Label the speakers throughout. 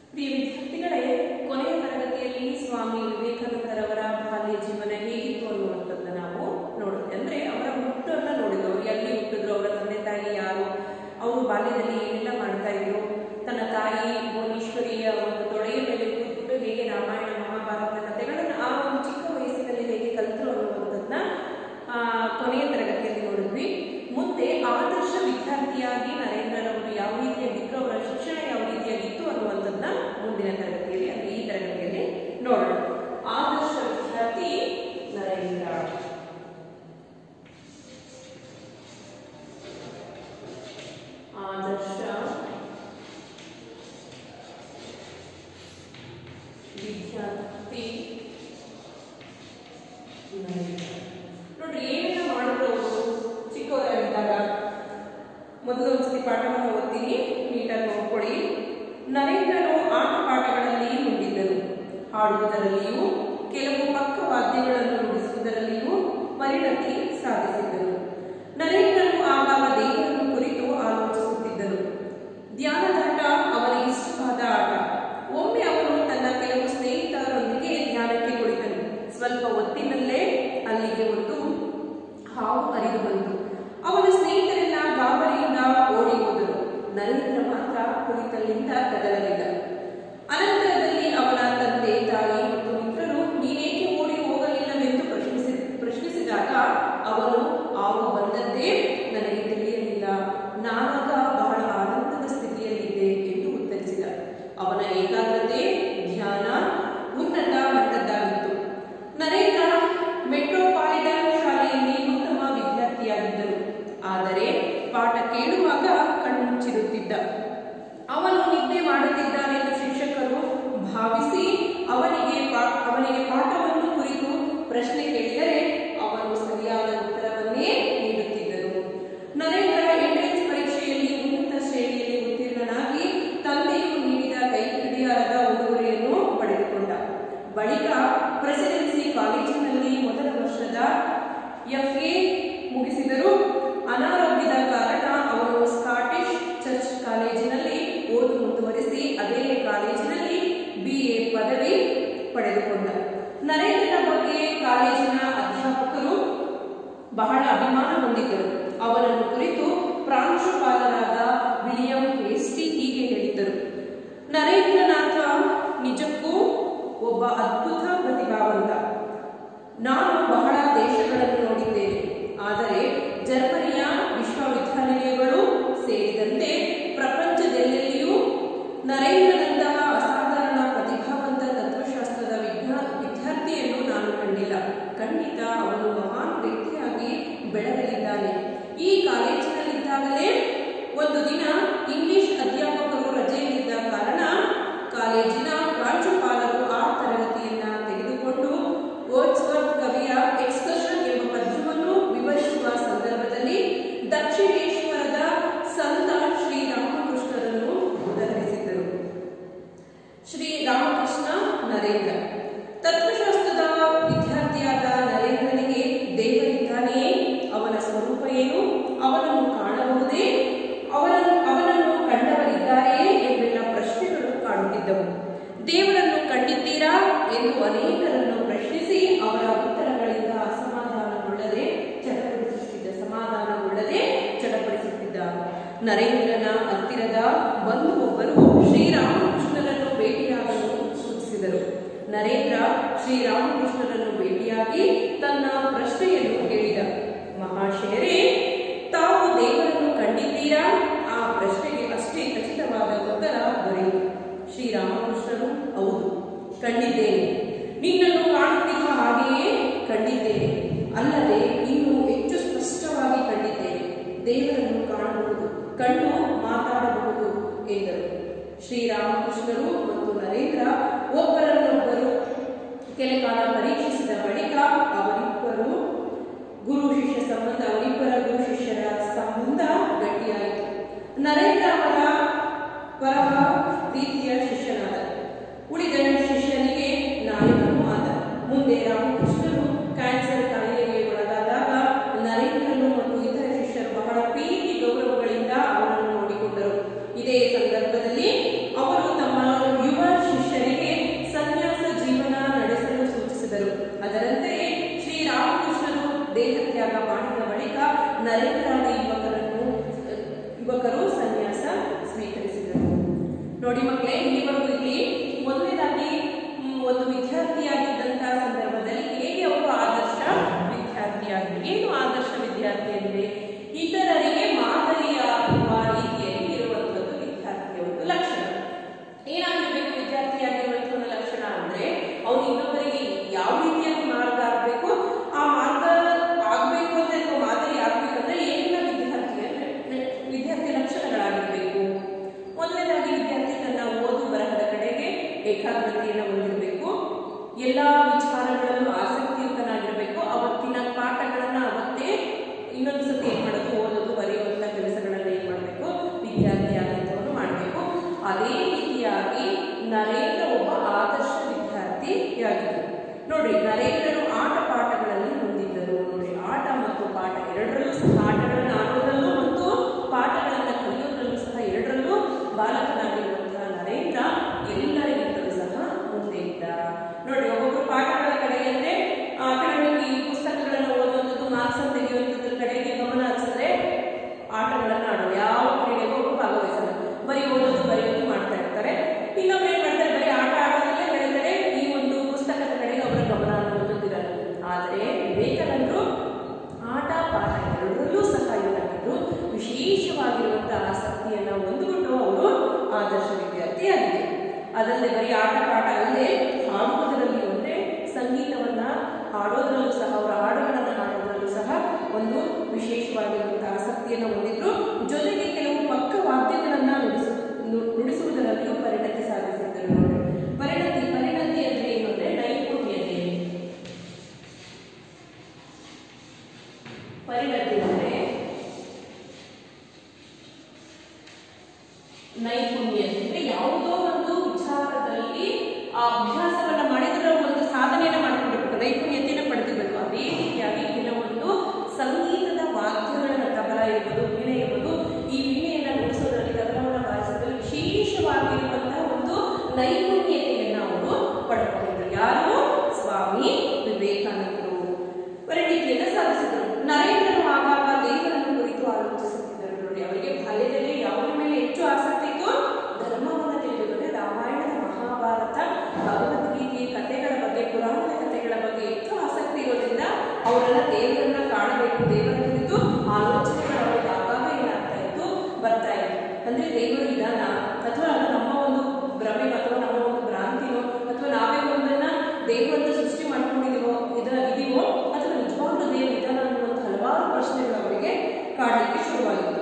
Speaker 1: ಪ್ರಿಯ ವಿದ್ಯಾರ್ಥಿಗಳೇ ಕೊನೆಯ ತರಗತಿಯಲ್ಲಿ ಸ್ವಾಮಿ ವಿವೇಕಾನಂದರವರ ಬಾಲ್ಯ ಜೀವನ ಹೇಗಿತ್ತು ಅನ್ನುವಂಥದ್ದನ್ನ ನಾವು ನೋಡಿದ್ವಿ ಅಂದ್ರೆ ಅವರ ಹುಟ್ಟನ್ನ ನೋಡಿದ್ವಿ ಅವರು ಎಲ್ಲಿ ಹುಟ್ಟಿದ್ರು ಅವರ ತಂದೆ ತಾಯಿ ಯಾರು ಅವರು ಬಾಲ್ಯದಲ್ಲಿ ಏನೆಲ್ಲ ಮಾಡ್ತಾ ಇದ್ರು ತನ್ನ ತಾಯಿ ಭುವನೇಶ್ವರಿಯ ಒಂದು ತೊಡೆಯ ಮೇಲೆ ಕೂತ್ಬಿಟ್ಟು ಹೇಗೆ ರಾಮಾಯಣ ಮಹಾಭಾರತ ಕಥೆಗಳನ್ನು ಆ ಒಂದು ಚಿಕ್ಕ ವಯಸ್ಸಿನಲ್ಲಿ ಹೇಗೆ ಕಲಿತರು ಅನ್ನುವಂಥದ್ದನ್ನ ಆ, ಕೊನೆಯ ತರಗತಿಯಲ್ಲಿ ನೋಡಿದ್ವಿ ಮುಂದೆ ಆದರ್ಶ ವಿದ್ಯಾರ್ಥಿಯಾಗಿ ನರೇಂದ್ರರವರು ಯಾವ ರೀತಿಯಾಗಿದ್ರು ಅವರ ಶಿಕ್ಷಣ ಯಾವ ರೀತಿಯಾಗಿತ್ತು ಅನ್ನುವಂಥದ್ದನ್ನ ಮುಂದಿನ ತರಗತಿಯಲ್ಲಿ ಅಂದ್ರೆ ಈ ತರಗತಿಯಲ್ಲಿ ನೋಡೋಣ ಆದರ್ಶ ವಿದ್ಯಾರ್ಥಿ ನರೇಂದ್ರ ಆದರ್ಶ ವಿದ್ಯಾರ್ಥಿ ನರೇಂದ್ರ ನೋಡ್ರಿ ಏನೆಲ್ಲ ಮಾಡಿದ್ರು ಅವರು ಚಿಕ್ಕವರಾಗಿದ್ದಾಗ ಮೊದಲು ಒಂದ್ಸತಿ ಪಾಠವನ್ನು ಓದ್ತೀನಿ ನೀಟಾಗಿ ನೋಡ್ಕೊಳ್ಳಿ ನರೇಂದ್ರನು ಆಟ ಪಾಠಗಳಲ್ಲಿ ಮುಂದಿದ್ದರು ಹಾಡುವುದರಲ್ಲಿಯೂ ಕೆಲವು ಪಕ್ಕ ವಾದ್ಯಗಳನ್ನು ನುಡಿಸುವುದರಲ್ಲಿಯೂ ಪರಿಣತಿ ಸಾಧಿಸಿದ್ದರು ನರೇಂದ್ರನು ಆಗಾಗ ದೇವರನ್ನು ಕುರಿತು ಆಲೋಚಿಸುತ್ತಿದ್ದರು ಧ್ಯಾನದಾಟ ಅವನಿಗೆ ಇಷ್ಟವಾದ ಆಟ ಒಮ್ಮೆ ಅವನು ತನ್ನ ಕೆಲವು ಸ್ನೇಹಿತರೊಂದಿಗೆ ಧ್ಯಾನಕ್ಕೆ ಕುಳಿತನು ಸ್ವಲ್ಪ ಹೊತ್ತಿನಲ್ಲೇ ಅಲ್ಲಿಗೆ ಒಂದು ಹಾವು ಹರಿದು ಬಂತು ಅವನ ಸ್ನೇಹಿತರೆಲ್ಲ ಗಾಬರಿಯಿಂದ ಓಡಿ ಹೋದರು ನರೇಂದ್ರ ಮಾತ್ರ ಕುಳಿತಲ್ಲಿಂದ ಕದಲಲಿಲ್ಲ ಅನಂತರದಲ್ಲಿ ಅವನ ತಂದೆ ತಾಯಿ ಮತ್ತು ಮಿತ್ರರು ನೀನೇಕೆ ಓಡಿ ಹೋಗಲಿಲ್ಲವೆಂದು ಪ್ರಶ್ನಿಸಿ ಪ್ರಶ್ನಿಸಿದಾಗ ಅವನು ಹಾವು ಬಂದದ್ದೇ ನನಗೆ ತಿಳಿಯಲಿಲ್ಲ ನಾನಾಗ ಬಹಳ ಆನಂದದ ಸ್ಥಿತಿಯಲ್ಲಿದ್ದೆ ಎಂದು ಉತ್ತರಿಸಿದ ಅವನ ಏಕಾಗ್ರತೆ ಧ್ಯಾನ ಉನ್ನತ ಮಟ್ಟದ್ದಾಗಿತ್ತು ನರೇಂದ್ರ ಮೆಟ್ರೋಪಾಲಿಟನ್ ಶಾಲೆಯಲ್ಲಿ ಉತ್ತಮ ವಿದ್ಯಾರ್ಥಿಯಾಗಿದ್ದರು ಆದರೆ ಪಾಠ ಕೇಳುವಾಗ ಕಣ್ಮುಚ್ಚಿರುತ್ತಿದ್ದ ಅವನು ನಿದ್ದೆ ಮಾಡುತ್ತಿದ್ದಾನೆಂದು ಶಿಕ್ಷಕರು ಭಾವಿಸಿ ಅವನಿಗೆ ಪಾ- ಅವನಿಗೆ ಪಾಠವನ್ನು ಕುರಿತು ಪ್ರಶ್ನೆ ಕೇಳಿದರೆ ಅವನು ಸರಿಯಾದ ಉತ್ತರವನ್ನೇ ನೀಡುತ್ತಿದ್ದರು ನರೇಂದ್ರ ಎಂಟ್ರೆನ್ಸ್ ಪರೀಕ್ಷೆಯಲ್ಲಿ ಉನ್ನತ ಶ್ರೇಣಿಯಲ್ಲಿ ಉತ್ತೀರ್ಣನಾಗಿ ತಂದೆಯು ನೀಡಿದ ಕೈ ಹಿಡಿಯಾರದ ಉಡುಗೊರೆಯನ್ನು ಪಡೆದುಕೊಂಡ ಬಳಿಕ ಪ್ರೆಸಿಡೆನ್ಸಿ ಕಾಲೇಜಿನಲ್ಲಿ ಮೊದಲ ವರ್ಷದ ಎಫ್ಎ ಮುಗಿಸಿದರು ಅನಾರೋಗ್ಯದ ಕಾರಣ ಅವರು ಸ್ಕಾಟಿಷ್ ಚರ್ಚ್ ಕಾಲೇಜಿನಲ್ಲಿ ಓದು ಮುಂದುವರಿಸಿ ಅದೇ ಕಾಲೇಜಿನಲ್ಲಿ ಬಿಎ ಪದವಿ ಪಡೆದುಕೊಂಡ ನರೇಂದ್ರನ ಬಗ್ಗೆ ಕಾಲೇಜಿನ ಅಧ್ಯಾಪಕರು ಬಹಳ ಅಭಿಮಾನ ಹೊಂದಿದ್ದರು ಅವರನ್ನು ಕುರಿತು ಪ್ರಾಂಶುಪಾಲರಾದ ವಿಲಿಯಂ ಹೇಸ್ಟಿ ಹೀಗೆ ಹೇಳಿದ್ದರು ನರೇಂದ್ರನಾಥ ನಿಜಕ್ಕೂ ಒಬ್ಬ ಅದ್ಭುತ ಪ್ರತಿಭಾವಂತ ನಾನು ಬಹಳ ದೇಶಗಳನ್ನು ನೋಡಿದ್ದೇನೆ ಆದರೆ ಜರ್ಮನಿಯ ವಿಶ್ವವಿದ್ಯಾನಿಲಯಗಳು ಸೇರಿದಂತೆ ಪ್ರಪಂಚದೆಲ್ಲೆಲ್ಲಿಯೂ ನರೇಂದ್ರನಂತಹ ಅಸಾಧಾರಣ ಪ್ರತಿಭಾವಂತ ತತ್ವಶಾಸ್ತ್ರದ ವಿಜ್ಞಾ ವಿದ್ಯಾರ್ಥಿಯನ್ನು ನಾನು ಕಂಡಿಲ್ಲ ಖಂಡಿತ ಅವನು ಮಹಾನ್ ವ್ಯಕ್ತಿಯಾಗಿ ಬೆಳಗಲಿದ್ದಾನೆ ಈ ಕಾಲೇಜಿನಲ್ಲಿದ್ದಾಗಲೇ ಒಂದು ದಿನ ಇಂಗ್ಲಿಷ್ ಅಧ್ಯಾಪಕರು ರಜೆಯಲ್ಲಿದ್ದ ಕಾರಣ ಕಾಲೇಜಿನ ಪ್ರಾಂಶುಪಾಲರು ಆ ತರಗತಿಯನ್ನ ತೆಗೆದುಕೊಂಡು ವರ್ಡ್ಸ್ವರ್ತ್ ಕವಿಯ ಎಕ್ಸ್ಕರ್ಷನ್ ಎಂಬ ಪದ್ಯವನ್ನು ವಿವರಿಸುವ ಸಂದರ್ಭದಲ್ಲಿ ದಕ್ಷಿಣೇಶ್ವರದ ಸಂತ ಶ್ರೀರಾಮಕೃಷ್ಣರನ್ನು ಉದಾಹರಿಸಿದರು ಶ್ರೀ ರಾಮಕೃಷ್ಣ ನರೇಂದ್ರ ತತ್ವಶಾಸ್ತ್ರದ ವಿದ್ಯಾರ್ಥಿಯಾದ ನರೇಂದ್ರನಿಗೆ ದೇವರಿದ್ದಾನೆಯೇ ಅವನ ಸ್ವರೂಪ ಏನು ಅವನನ್ನು ಕಾಣಬಹುದೇ ಅವನನ್ನು ಅವನನ್ನು ಕಂಡವರಿದ್ದಾರೆಯೇ ಎಂಬೆಲ್ಲ ಪ್ರಶ್ನೆಗಳು ಕಾಡುತ್ತಿದ್ದವು ದೇವರನ್ನು ಕಂಡಿದ್ದೀರಾ ಎಂದು ಅನೇಕರನ್ನು ಪ್ರಶ್ನಿಸಿ ಅವರ ಉತ್ತರಗಳಿಂದ ಅಸಮಾಧಾನಗೊಳ್ಳದೆ ಚಡಪಡಿಸುತ್ತಿದ್ದ ಸಮಾಧಾನಗೊಳ್ಳದೆ ಚಡಪಡಿಸುತ್ತಿದ್ದ ನರೇಂದ್ರನ ಹತ್ತಿರದ ಬಂಧು ಒಬ್ಬರು ಶ್ರೀರಾಮಕೃಷ್ಣರನ್ನು ಭೇಟಿಯಾಗಲು ಸೂಚಿಸಿದರು ನರೇಂದ್ರ ಶ್ರೀರಾಮಕೃಷ್ಣರನ್ನು ಭೇಟಿಯಾಗಿ ತನ್ನ ಪ್ರಶ್ನೆಯನ್ನು ಕೇಳಿದ ಮಹಾಶಯರೇ ತಾವು ದೇವರನ್ನು ಕಂಡಿದ್ದೀರಾ ಆ ಪ್ರಶ್ನೆಗೆ ಅಷ್ಟೇ ಖಚಿತವಾದ ಉತ್ತರ ದೊರೆಯಿತು ಶ್ರೀರಾಮಕೃಷ್ಣರು ಹೌದು ಕಂಡಿದ್ದೇನೆ ನಿನ್ನನ್ನು ಕಾಣುತ್ತಿರುವ ಹಾಗೆಯೇ ಕಂಡಿದ್ದೇನೆ ಅಲ್ಲದೆ ಇನ್ನೂ ಹೆಚ್ಚು ಸ್ಪಷ್ಟವಾಗಿ ಕಂಡಿದ್ದೇನೆ ದೇವರನ್ನು ಕಾಣಬಹುದು ಕಣ್ಣು ಮಾತಾಡಬಹುದು ಎಂದರು ಶ್ರೀರಾಮಕೃಷ್ಣರು ಮತ್ತು ನರೇಂದ್ರ ಒಬ್ಬರನ್ನೊಬ್ಬರು ಕೆಲ ಕಾಲ ಪರೀಕ್ಷಿಸಿದ ಬಳಿಕ ಅವರಿಬ್ಬರು ಗುರು ಶಿಷ್ಯ ಸಂಬಂಧ ಅವರಿಬ್ಬರ ಗುರು ಶಿಷ್ಯರ ಸಂಬಂಧ ಗಟ್ಟಿಯಾಯಿತು ನರೇಂದ್ರ ಅವರ ಪರಮ ಪ್ರೀತಿಯ ಶಿಷ್ಯನಾದ ಉಳಿದ ಶಿಷ್ಯನಿಗೆ ನಾಯಕನೂ ಆದ ಮುಂದೆ ರಾಮಕೃಷ್ಣರು ಕ್ಯಾನ್ಸರ್ ಕಾಯಿಲೆಗೆ ಒಳಗಾದಾಗ ನರೇಂದ್ರನು ಮತ್ತು ಇತರ ಶಿಷ್ಯರು ಬಹಳ ಪ್ರೀತಿ ಗೌರವಗಳಿಂದ ಅವರನ್ನು ನೋಡಿಕೊಂಡರು ಇದೇ ಸಂದರ್ಭದಲ್ಲಿ ಅವರು ತಮ್ಮ ಯುವ ನರೇಂದ್ರಾದ ಯುವಕರನ್ನು ಯುವಕರು ಸನ್ಯಾಸ ಸ್ವೀಕರಿಸಿದರು ನೋಡಿ ಮಕ್ಕಳೇ ಇಲ್ಲಿವರೆಗೂ ಇಲ್ಲಿ ಮೊದಲನೇದಾಗಿ ಮ್, ಒಂದು ವಿದ್ಯಾರ್ಥಿಯಾಗಿದ್ದಂತಹ ಸಂದರ್ಭದಲ್ಲಿ ಹೇಗೆ ಅವರು ಆದರ್ಶ ವಿದ್ಯಾರ್ಥಿಯಾಗಿದ್ರು ಏನು ಆದರ್ಶ ವಿದ್ಯಾರ್ಥಿ ಅಂದ್ರೆ ಇತರರಿಗೆ ಮಾದರಿಯಾಗುವ ರೀತಿಯಲ್ಲಿ ಇರುವಂತದ್ದು ವಿದ್ಯಾರ್ಥಿಯ ಒಂದು ಲಕ್ಷಣ ಏನಾಗಿರ್ಬೇಕು ವಿದ್ಯಾರ್ಥಿಯಾಗಿರುವಂತಹ ಒಂದು ಲಕ್ಷಣ ಅಂದ್ರೆ ಅವನು ಇನ್ನೊಬ್ಬರಿಗೆ ಯಾವ ರೀತಿಯಾಗಿ ಮಾರ್ಗ ಆಗ್ಬೇಕು ಆ ಮಾರ್ಗ ಆಗ್ಬೇಕು ಅಂತ ಅಥವಾ ಮಾದರಿ ಆಗ್ಬೇಕಂದ್ರೆ ಏನೆಲ್ಲ ವಿದ್ಯಾರ್ಥಿ ಅಂದ್ರೆ ವಿದ್ಯಾರ್ಥಿ ಲಕ್ಷಣಗಳಾಗಿರ್ಬೇಕು ಮೊದಲನೇದಾಗಿ ವಿದ್ಯಾರ್ಥಿ ತನ್ನ ಓದು ಬರಹದ ಕಡೆಗೆ ಏಕಾಗ್ರತೆಯನ್ನು ಹೊಂದಿರಬೇಕು ಎಲ್ಲಾ ವಿಚಾರಗಳಲ್ಲೂ ಆಸಕ್ತಿಯುತನಾಗಿರಬೇಕು ಅವತ್ತಿನ ಪಾಠಗಳನ್ನ ಅವತ್ತೇ ಇನ್ನೊಂದು ಸತಿ ಏನ್ ಮಾಡೋದು ಓದೋದು ಬರೆಯುವಂತ ಕೆಲಸಗಳನ್ನ ಏನ್ ಮಾಡಬೇಕು ವಿದ್ಯಾರ್ಥಿ ಆದಂತವನು ಮಾಡಬೇಕು ಅದೇ ರೀತಿಯಾಗಿ ನರೇಂದ್ರ ಒಬ್ಬ ಆದರ್ಶ ವಿದ್ಯಾರ್ಥಿಯಾಗಿದ್ದರು ನೋಡಿ ನರೇಂದ್ರನು ಆಟ ಪಾಠಗಳಲ್ಲಿ ಹೊಂದಿದ್ದರು ನೋಡಿ ಆಟ ಮತ್ತು ಪಾಠ ಎರಡರಲ್ಲೂ ಸಹ ಆಟಗಳನ್ನು ಆಡೋದ್ರಲ್ಲೂ ಮತ್ತು ಪಾಠಗಳನ್ನು ಕಲಿಯೋದ್ರಲ್ಲೂ ಸಹ ಎರಡರಲ್ಲೂ ಬಾಲಕನಾಗಿರುವಂತಹ ನರೇಂದ್ರ ಎಲ್ಲರಿಗಿಂತಲೂ ಸಹ ಮುಂದೆ ಇದ್ದ ನೋಡಿ ಒಬ್ಬೊಬ್ರು ಪಾಠಗಳ ಕಡೆಗೆ ಅಂದ್ರೆ ಅಕಾಡೆಮಿಕ್ ಈ ಪುಸ್ತಕಗಳನ್ನು ಓದುವಂಥದ್ದು ಮಾರ್ಕ್ಸ್ ತೆಗೆಯುವಂಥದ್ರ ಕಡೆಗೆ ಗಮನ ಹರಿಸಿದ್ರೆ ಆಟಗಳನ್ನು ಆಡೋದು ಯಾವ ಕ್ರೀಡೆಗೂ ಅವರು ಭಾಗವಹಿಸಲ್ಲ ಬರೀ ಓದೋದು ಬರೆಯೋದು ಮಾಡ್ತಾ ಇರ್ತಾರೆ ಇನ್ನೊಬ್ರು ಏನ್ ಮಾಡ್ತಾರೆ ಬರೀ ಆಟ ಆಡೋದಲ್ಲೇ ಕಳೀತಾರೆ ಈ ಒಂದು ಪುಸ್ತಕದ ಕಡೆಗೆ ಅವರ ಗಮನ ಅನ್ನೋದು ಇರಲ್ಲ ಆದರೆ ವಿವೇಕಾನಂದರು ಆಟ ಪಾಠ ಎರಡರಲ್ಲೂ ಸಹ ಏನಾಗಿದ್ರು ವಿಶೇಷವಾಗಿರುವಂತಹ ಆಸಕ್ತಿಯನ್ನ ಹೊಂದಿಬಿಟ್ಟು ಅವರು ಆದರ್ಶ ವಿದ್ಯಾರ್ಥಿಯಾಗಿದ್ದರು ಅದಲ್ಲದೆ ಬರೀ ಆಟ ಪಾಠ ಅಲ್ಲದೆ ಹಾಡುವುದರಲ್ಲಿ ಅಂದ್ರೆ ಸಂಗೀತವನ್ನ ಹಾಡೋದ್ರಲ್ಲೂ ಸಹ ಅವರ ಹಾಡುಗಳನ್ನು ಹಾಡೋದ್ರಲ್ಲೂ ಸಹ ಒಂದು ವಿಶೇಷವಾಗಿರುವಂತಹ ಆಸಕ್ತಿಯನ್ನು ಹೊಂದಿದ್ರು ಜೊತೆಗೆ ಕೆಲವು ಪಕ್ಕ ವಾದ್ಯಗಳನ್ನ ನುಡಿಸು ನು- ನುಡಿಸುವುದರಲ್ಲಿಯೂ ಪರಿಣತಿ ಸಾಧಿಸಿದ್ದರು ನೋಡಿ ಪರಿಣತಿ ಪರಿಣತಿ ಅಂದ್ರೆ ಏನು ಅಂದ್ರೆ ನೈಪುಣ್ಯತೆ ಪರಿಣತಿ ಅಂದ್ರೆ ನೈಪುಣ್ಯತೆ ಅಂದ್ರೆ ಯಾವುದೋ ಒಂದು ವಿಚಾರದಲ್ಲಿ ಆ ಅಭ್ಯಾಸವನ್ನ ಮಾಡಿದ್ರೆ ಒಂದು ಸಾಧನೆಯನ್ನ ಮಾಡ್ಕೊಳ್ಬೇಕು ನೈಪುಣ್ಯತೆಯನ್ನ ಪಡೆದಿರಬೇಕು ಅದೇ ರೀತಿಯಾಗಿ ಕೆಲವೊಂದು ಸಂಗೀತದ ವಾದ್ಯಗಳನ್ನ ತಬಲ ಇರ್ಬೋದು ವೀಣೆ ಇರ್ಬೋದು ಈ ವೀಣೆಯನ್ನ ನುಡಿಸೋದ್ರಲ್ಲಿ ತಬಲವನ್ನ ಬಾರಿಸೋದ್ರಲ್ಲಿ ವಿಶೇಷವಾಗಿರುವಂತಹ ಒಂದು ನೈಪುಣ್ಯತೆಯನ್ನ ಅವರು ಪಡ್ಕೊಂಡಿದ್ರು ಯಾರು ಸ್ವಾಮಿ ವಿವೇಕಾನಂದರು ಪರಿಣಿತಿಯನ್ನ ಸಾಧಿಸಿದರು ನರೇಂದ್ರನು ಆಗಾಗ ದೇವರನ್ನು ಕುರಿತು ಆಲೋಚಿಸುತ್ತಿದ್ದರು ನೋಡಿ ಅವರಿಗೆ ಬಾಲ್ಯದಲ್ಲಿ ಯಾವುದ್ರ ಮೇಲೆ ಹೆಚ್ಚು ಆಸಕ್ತಿ ಇತ್ತು ಧರ್ಮವನ್ನು ತಿಳಿದುಕೊಂಡೆ ರಾಮಾಯಣ ಮಹಾಭಾರತ ಭಗವದ್ಗೀತೆ ಕಥೆಗಳ ಬಗ್ಗೆ ಪುರಾಣದ ಕಥೆಗಳ ಬಗ್ಗೆ ಹೆಚ್ಚು ಆಸಕ್ತಿ ಇರೋದ್ರಿಂದ ಅವರೆಲ್ಲ ದೇವರನ್ನ ಕಾಣಬೇಕು ದೇವರ ಕುರಿತು ಆಲೋಚನೆಗಳು ಅವರಿಗೆ ಆಗಾಗ ಏನಾಗ್ತಾ ಇತ್ತು ಬರ್ತಾ ಇತ್ತು ಅಂದ್ರೆ ದೇವರು ಇದಾನ ಅಥವಾ ಅದು ನಮ್ಮ ಒಂದು ಭ್ರಮೆ ಅಥವಾ ನಮ್ಮ ಒಂದು ಭ್ರಾಂತಿನೋ ಅಥವಾ ನಾವೇ ಒಂದನ್ನ ದೇವರನ್ನ ಸೃಷ್ಟಿ ಮಾಡ್ಕೊಂಡಿದೀವೋ ಇದ ಇದೀವೋ ಅಥವಾ ನಿಜವಾಗ್ಲೂ ದೇವರು ಇದಾನ ಅನ್ನುವಂಥ ಹಲವಾರು ಪ್ರಶ್ನೆಗಳು ಅವರಿಗೆ ಕಾಡಲಿಕ್ಕೆ ಶುರುವಾಗಿತ್ತು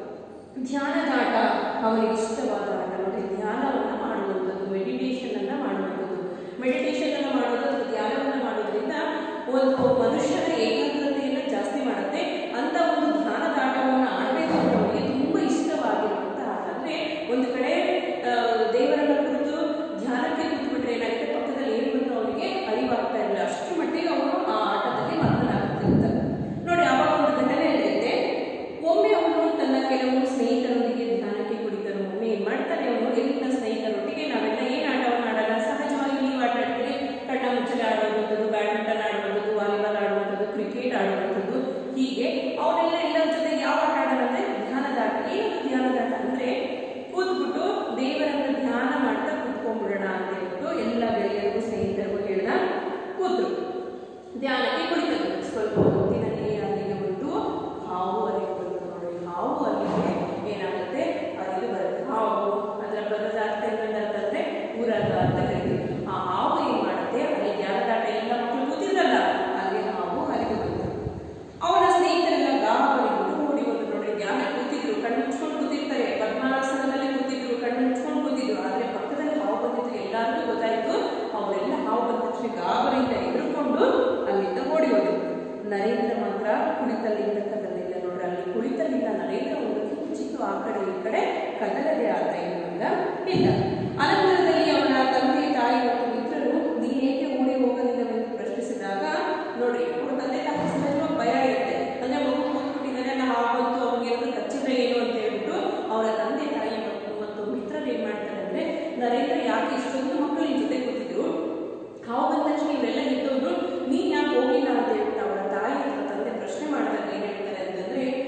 Speaker 1: ಧ್ಯಾನದ ಆಟ ಅವರಿಗೆ ಇಷ್ಟವಾದ ಆಟ ನೋಡಿ ಧ್ಯಾನವನ್ನ ಮಾಡುವಂಥದ್ದು ಮೆಡಿಟೇಷನ್ ಅನ್ನ ಮಾಡುವಂಥದ್ದು ಮೆಡಿಟೇಷನ್ ಅನ್ನ ಮಾಡೋದು ಅಥವಾ ಧ್ಯಾನವನ್ನ ಮಾಡೋದ್ರಿಂದ ಒಂದು ಮನುಷ್ಯನ ಏಕಾಗ್ರತೆಯನ್ನ ಜಾಸ್ತಿ ಮಾಡುತ್ತೆ ಅಂತ ಒಂದು ಧ್ಯಾನದ ಆಟವನ್ನ ಆಡಬೇಕು ಅಂತ ಅವರಿಗೆ ತುಂಬಾ ಇಷ್ಟವಾಗಿರುವಂತ ಆಟ ಅಂದ್ರೆ ಒಂದು ಕಡೆ ಆ, ದೇವರನ್ನ ಕುರಿತು ಧ್ಯಾನಕ್ಕೆ ಕೂತ್ಬಿಟ್ರೆ ಏನಾಗುತ್ತೆ ಪಕ್ಕದಲ್ಲಿ ಏನು ಬಂದು ಅವರಿಗೆ ಅರಿವಾಗ್ತಾ ಇಲ್ಲ ಅಷ್ಟು ಮಟ್ಟಿಗೆ ಅವರು ಆ ಆಟದಲ್ಲಿ ಮಗ್ನರಾಗುತ್ತಿರ್ತಾರೆ ನೋಡಿ ಆವಾಗ ಒಂದು ಘಟನೆ ನಡೆಯುತ್ತೆ ಒಮ್ಮೆ ಅವನು ತನ್ನ ಕೆಲವು ಸ್ನೇಹಿತರೊಂದಿಗೆ ಧ್ಯಾನಕ್ಕೆ ಕುಳಿತರು ಒಮ್ಮೆ ಏನ್ ಮಾಡ್ತಾನೆ ಅವನು ಎಲ್ಲಿನ ಸ್ನೇಹಿತರೊಟ್ಟಿಗೆ ನಾವೆಲ್ಲ ಏನ್ ಆಟವನ್ನು ಆಡೋಣ ಸಹಜವಾಗಿ ನೀವು ಆಟ ಆಡ್ತೀರಿ ಕಣ್ಣ ಮುಚ್ಚಲೆ ಆಡುವಂಥದ್ದು ಬ್ಯಾಡ್ಮಿಂಟನ್ ಆಡುವಂಥದ್ದು ವಾಲಿಬಾಲ್ ಆಡುವಂಥದ್ದು ಕ್ರಿಕೆಟ್ ಆಡುವಂಥದ್ದು ಹೀಗೆ ಅವರೆಲ್ಲ ಎಲ್ಲರ ಜೊತೆ ಯಾವ ಆಟ ಆಡೋಣ ಅಂದ್ರೆ ಧ್ಯಾನದ ಆಟ ಏನು ಧ್ಯಾನದ ಆಟ ಅಂದ್ರೆ ಕೂತ್ಬಿಟ್ಟು ದೇವರನ್ನ ಧ್ಯಾನ ಮಾಡ್ತಾ ಕೂತ್ಕೊಂಡ್ಬಿಡೋಣ ಅಂತ ಹೇಳ್ಬಿಟ್ಟು ಎಲ್ಲ ಗೆಳೆಯರಿಗೂ ಸ್ನೇಹಿತರಿಗೂ ಹೇಳ್ದ ಕೂತ್ರು ಧ್ಯಾನಕ್ಕೆ ಕುಳಿತರು ಸ್ವಲ್ಪ ಹೊತ್ತಿನಲ್ಲಿ ಅಲ್ಲಿಗೆ ಬಂದು ಹಾವು ಅಲ್ಲಿಗೆ ಬಂತು ನೋಡಿ ಹಾವು ಅಲ್ಲಿಗೆ ಏನಾಗುತ್ತೆ ಅಲ್ಲಿಗೆ ಬರುತ್ತೆ ಹಾವು ಅದರ ಬರದ ಅರ್ಥ ಏನಂತ ಅಂತಂದ್ರೆ ಊರದ ಅಂತ ಕರೀತೀವಿ ಆ ಹಾವು ಏನ್ ಮಾಡುತ್ತೆ ಅಲ್ಲಿ ಧ್ಯಾನದಾಟ ಎಲ್ಲ ಮಕ್ಕಳು ಕೂತಿದ್ರಲ್ಲ ಅಲ್ಲಿ ಹಾವು ಅಲ್ಲಿಗೆ ಬಂತು ಅವನ ಸ್ನೇಹಿತರೆಲ್ಲ ಗಾಬರಿಗೊಂಡು ಓಡಿ ಬಂದು ನೋಡಿ ಧ್ಯಾನ ಕೂತಿದ್ರು ಕಣ್ಣು ಮುಚ್ಕೊಂಡು ಕೂತಿರ್ತಾರೆ ಪದ್ಮಾಸನದಲ್ಲಿ ಕೂತಿದ್ರು ಕಣ್ಣು ಮುಚ್ಕೊಂಡು ಕೂತಿದ್ರು ಆದ್ರೆ ಪಕ್ಕದಲ್ಲಿ ಹಾವು ಬಂದಿದ್ರು ಎಲ್ಲರಿಗೂ ಗೊತ್ತಾಯ್ತು ಅವರೆಲ್ಲ ಹಾವು ಬಂದ ತಕ್ಷಣ ಗಾಬರಿಯಿಂದ ಎದುರುಕೊಂಡು ಅಲ್ಲಿಂದ ಓಡಿ ಹೋದ್ರು ನರೇಂದ್ರ ಮಾತ್ರ ಕುಳಿತಲ್ಲಿಂದ ಕದಲಿಲ್ಲ ನೋಡ್ರಿ ಅಲ್ಲಿ ಕುಳಿತಲ್ಲಿಂದ ನರೇಂದ್ರ ಒಂದು ಕಿಂಚಿತ್ತು ಆ ಕಡೆ ಈ ಕಡೆ ಕದಲದೆ ಆತ ಏನಿಲ್ಲ ಇಲ್ಲ ಅನಂತರದಲ್ಲಿ ಅವನ ತಂದೆ ತಾಯಿ ಮತ್ತು ಮಿತ್ರರು ನೀ ಏಕೆ ಓಡಿ ಹೋಗಲಿಲ್ಲವೆಂದು ಪ್ರಶ್ನಿಸಿದಾಗ ನೋಡಿ ಅವ್ರ ತಂದೆ ತಾಯಿ ಸಹಜವಾಗಿ ಭಯ ಇರುತ್ತೆ ಅಂದ್ರೆ ಮಗು ಕೂತ್ಬಿಟ್ಟಿದ್ದಾನೆ ನಾ ಬಂತು ಅವ್ನಿಗೆ ಏನಾದ್ರು ಕಚ್ಚಿದ್ರೆ ಏನು ಅಂತ ಹೇಳ್ಬಿಟ್ಟು ಅವರ ತಂದೆ ತಾಯಿ ಮತ್ತು ಮತ್ತು ಮಿತ್ರರು ಏನ್ ಮಾಡ್ತಾರೆ ಅಂದ್ರೆ ನರೇಂದ್ರ ಯಾಕೆ ಇಷ್ಟೊಂದು ಮಕ್ಕಳು ನಿನ್ ಜೊತೆ ಕೂತಿದ್ರು ಹಾವು ಬಂದ ತಕ್ಷಣ ಇವರೆಲ್ಲ ನಿಂತವ್ರು ನೀನ್ ಯಾಕೆ ಹೋಗಿಲ್ಲ ಅಂತ ಹೇಳ್ಬಿಟ್ಟು ಅವರ ತಾಯಿ ಅಥವಾ ತಂದೆ ಪ್ರಶ್ನೆ ಮಾಡಿದಾಗ ಏನ್ ಹೇಳ್ತಾರೆ ಅಂತಂದ್ರೆ